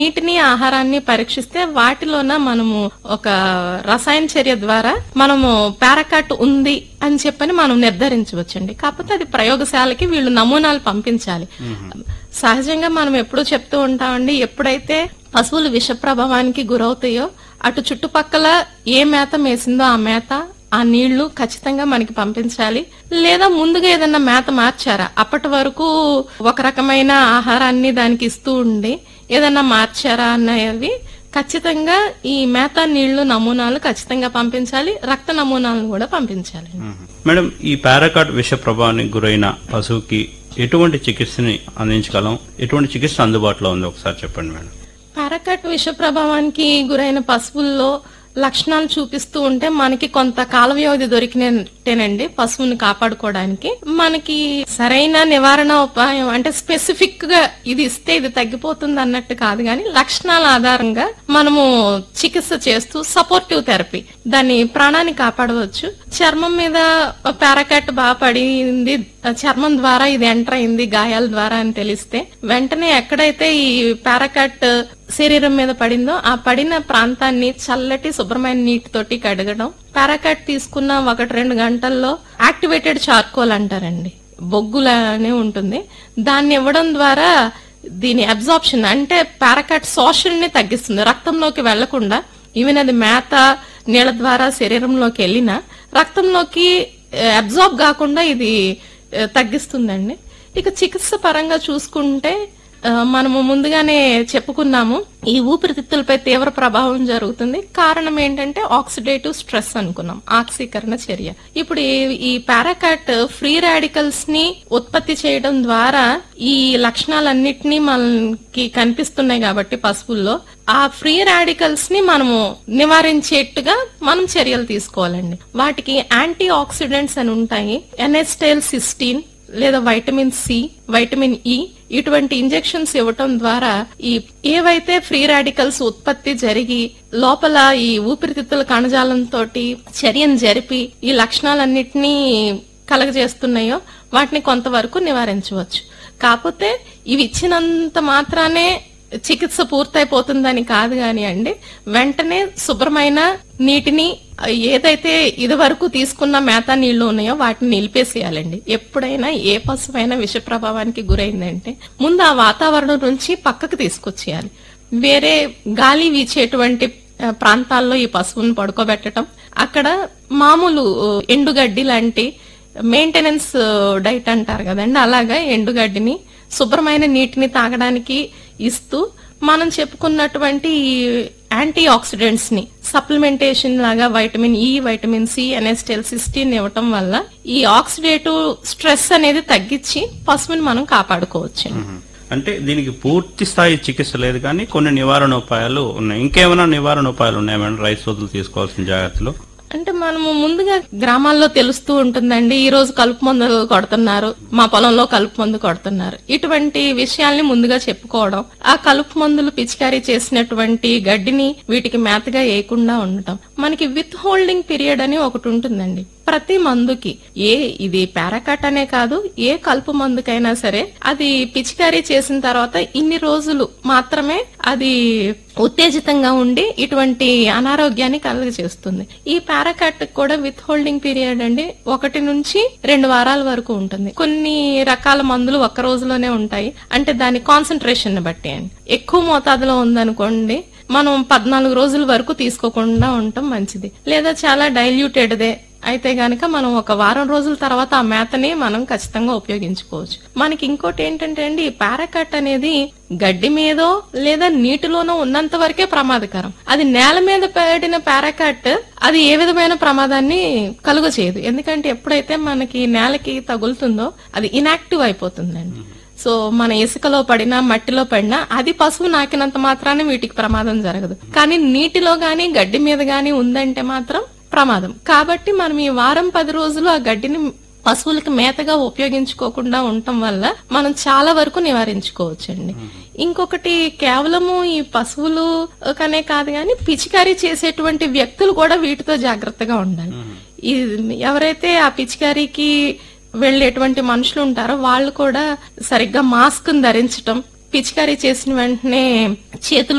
నీటిని ఆహారాన్ని పరీక్షిస్తే వాటిలోన మనము ఒక రసాయన చర్య ద్వారా మనము పారాకాట్ ఉంది అని చెప్పని మనం నిర్ధారించవచ్చండి కాకపోతే అది ప్రయోగశాలకి వీళ్ళు నమూనాలు పంపించాలి సహజంగా మనం ఎప్పుడూ చెప్తూ ఉంటామండి ఎప్పుడైతే పశువులు విష ప్రభావానికి గురవుతాయో అటు చుట్టుపక్కల ఏ మేత మేసిందో ఆ మేత ఆ నీళ్లు ఖచ్చితంగా మనకి పంపించాలి లేదా ముందుగా ఏదన్నా మేత మార్చారా అప్పటి వరకు ఒక రకమైన ఆహారాన్ని దానికి ఇస్తూ ఉండి ఏదన్నా మార్చారా అన్నవి ఖచ్చితంగా ఈ మేత నీళ్లు నమూనాలు ఖచ్చితంగా పంపించాలి రక్త నమూనాలను కూడా పంపించాలి మేడం ఈ పారాకాట్ విష ప్రభావానికి గురైన పశువుకి ఎటువంటి చికిత్సని అందించగలం ఎటువంటి చికిత్స అందుబాటులో ఉంది ఒకసారి చెప్పండి మేడం పారాకట్ విష ప్రభావానికి గురైన పశువుల్లో లక్షణాలు చూపిస్తూ ఉంటే మనకి కొంత కాల వ్యవధి దొరికినట్టేనండి పశువుని కాపాడుకోవడానికి మనకి సరైన నివారణ ఉపాయం అంటే స్పెసిఫిక్ గా ఇది ఇస్తే ఇది తగ్గిపోతుంది అన్నట్టు కాదు కానీ లక్షణాల ఆధారంగా మనము చికిత్స చేస్తూ సపోర్టివ్ థెరపీ దాని ప్రాణాన్ని కాపాడవచ్చు చర్మం మీద పారాకాట్ బాగా పడింది చర్మం ద్వారా ఇది ఎంటర్ అయింది గాయాల ద్వారా అని తెలిస్తే వెంటనే ఎక్కడైతే ఈ పారాకాట్ శరీరం మీద పడిందో ఆ పడిన ప్రాంతాన్ని చల్లటి శుభ్రమైన నీటితోటి కడగడం పారాకాట్ తీసుకున్న ఒకటి రెండు గంటల్లో యాక్టివేటెడ్ చార్కోల్ అంటారండి బొగ్గులనే ఉంటుంది దాన్ని ఇవ్వడం ద్వారా దీని అబ్జార్ప్షన్ అంటే పారాకాట్ శోషణని తగ్గిస్తుంది రక్తంలోకి వెళ్లకుండా ఈవెన్ అది మేత నీళ్ళ ద్వారా శరీరంలోకి వెళ్ళినా రక్తంలోకి అబ్జార్బ్ కాకుండా ఇది ఆ, తగ్గిస్తుందండి ఇక చికిత్స పరంగా చూసుకుంటే ఆ, మనము ముందుగానే చెప్పుకున్నాము ఈ ఊపిరితిత్తులపై తీవ్ర ప్రభావం జరుగుతుంది కారణం ఏంటంటే ఆక్సిడేటివ్ స్ట్రెస్ అనుకున్నాం ఆక్సీకరణ చర్య ఇప్పుడు ఈ- ఈ పారాకాట్ ఫ్రీ రాడికల్స్ ని ఉత్పత్తి చేయడం ద్వారా ఈ లక్షణాలన్నిటినీ మనకి కనిపిస్తున్నాయి కాబట్టి పశువుల్లో ఆ ఫ్రీ రాడికల్స్ ని మనము నివారించేట్టుగా మనం చర్యలు తీసుకోవాలండి వాటికి యాంటీ ఆక్సిడెంట్స్ అని ఉంటాయి ఎన్ఎస్టైల్ సిస్టీన్ లేదా వైటమిన్ సి వైటమిన్ ఇ ఇటువంటి ఇంజెక్షన్స్ ఇవ్వటం ద్వారా ఈ ఏవైతే ఫ్రీ రాడికల్స్ ఉత్పత్తి జరిగి లోపల ఈ ఊపిరితిత్తుల కణజాలంతో చర్యను జరిపి ఈ లక్షణాలన్నిటినీ కలగజేస్తున్నాయో వాటిని కొంతవరకు నివారించవచ్చు కాకపోతే ఇవి ఇచ్చినంత మాత్రానే చికిత్స పూర్తయిపోతుందని కాదు కాని అండి వెంటనే శుభ్రమైన నీటిని ఏదైతే ఇది వరకు తీసుకున్న మేత నీళ్లు ఉన్నాయో వాటిని నిలిపేసేయాలండి ఎప్పుడైనా ఏ పశువైనా విష ప్రభావానికి గురైందంటే ముందు ఆ వాతావరణం నుంచి పక్కకు తీసుకొచ్చేయాలి వేరే గాలి వీచేటువంటి ఆ, ప్రాంతాల్లో ఈ పశువుని పడుకోబెట్టడం అక్కడ మామూలు ఆ, ఎండుగడ్డి లాంటి మెయింటెనెన్స్ డైట్ అంటారు కదండి అలాగా ఎండుగడ్డిని శుభ్రమైన నీటిని తాగడానికి ఇస్తూ మనం చెప్పుకున్నటువంటి ఈ యాంటీ ఆక్సిడెంట్స్ ని సప్లిమెంటేషన్ లాగా vitamin E vitamin C N acetyl cysteine ఇవ్వటం వల్ల ఈ ఆక్సిడేటివ్ స్ట్రెస్ అనేది తగ్గించి పశువుని మనం కాపాడుకోవచ్చు అంటే దీనికి పూర్తి స్థాయి చికిత్స లేదు కానీ కొన్ని నివారణ ఉపాయాలు ఉన్నాయి ఇంకేమైనా నివారణ ఉపాయాలు ఉన్నాయా మేడం రైతు సోదరులు తీసుకోవాల్సిన జాగ్రత్తలు అంటే మనము ముందుగా గ్రామాల్లో తెలుస్తూ ఉంటుందండి ఈ రోజు కలుపు మందులు కొడుతున్నారు మా పొలంలో కలుపు మందు కొడుతున్నారు ఇటువంటి విషయాల్ని ముందుగా చెప్పుకోవడం ఆ కలుపు మందులు పిచికారీ చేసినటువంటి గడ్డిని వీటికి మేతగా వేయకుండా ఉండటం మనకి విత్ హోల్డింగ్ పీరియడ్ అని ఒకటి ఉంటుందండి ప్రతి మందుకి ఏ ఇది పారాకాట్ అనే కాదు ఏ కలుపు మందుకైనా సరే అది పిచికారీ చేసిన తర్వాత ఇన్ని రోజులు మాత్రమే అది ఉత్తేజితంగా ఉండి ఇటువంటి అనారోగ్యాన్ని కలుగజేస్తుంది ఈ పారాకాట్ కూడా విత్ హోల్డింగ్ పీరియడ్ అండి ఒకటి నుంచి రెండు వారాల వరకు ఉంటుంది కొన్ని రకాల మందులు ఒక్క రోజులోనే ఉంటాయి అంటే దాని కాన్సన్ట్రేషన్ బట్టి అండి ఎక్కువ మోతాదులో ఉందనుకోండి మనం పద్నాలుగు రోజుల వరకు తీసుకోకుండా ఉండటం మంచిది లేదా చాలా డైల్యూటెడ్దే అయితే గనక మనం ఒక వారం రోజుల తర్వాత ఆ మేతని మనం ఖచ్చితంగా ఉపయోగించుకోవచ్చు మనకి ఇంకోటి ఏంటంటే అండి ఈ పారాకట్ అనేది గడ్డి మీదో లేదా నీటిలోనో ఉన్నంత వరకే ప్రమాదకరం అది నేల మీద పడిన పారాకట్ అది ఏ విధమైన ప్రమాదాన్ని కలుగ చేయదు ఎందుకంటే ఎప్పుడైతే మనకి నేలకి తగులుతుందో అది ఇనాక్టివ్ అయిపోతుందండి సో మన ఇసుకలో పడినా మట్టిలో పడినా అది పశువు నాకినంత మాత్రానే వీటికి ప్రమాదం జరగదు కానీ నీటిలో గాని గడ్డి మీద గాని ఉందంటే మాత్రం ప్రమాదం కాబట్టి మనం ఈ వారం పది రోజులు ఆ గడ్డిని పశువులకి మేతగా ఉపయోగించుకోకుండా ఉండటం వల్ల మనం చాలా వరకు నివారించుకోవచ్చండి ఇంకొకటి కేవలము ఈ పశువులు కనే కాదు కానీ పిచికారీ చేసేటువంటి వ్యక్తులు కూడా వీటితో జాగ్రత్తగా ఉండాలి ఈ ఎవరైతే ఆ పిచికారీకి వెళ్ళేటువంటి మనుషులు ఉంటారో వాళ్ళు కూడా సరిగ్గా మాస్క్ ధరించటం పిచికారీ చేసిన వెంటనే చేతులు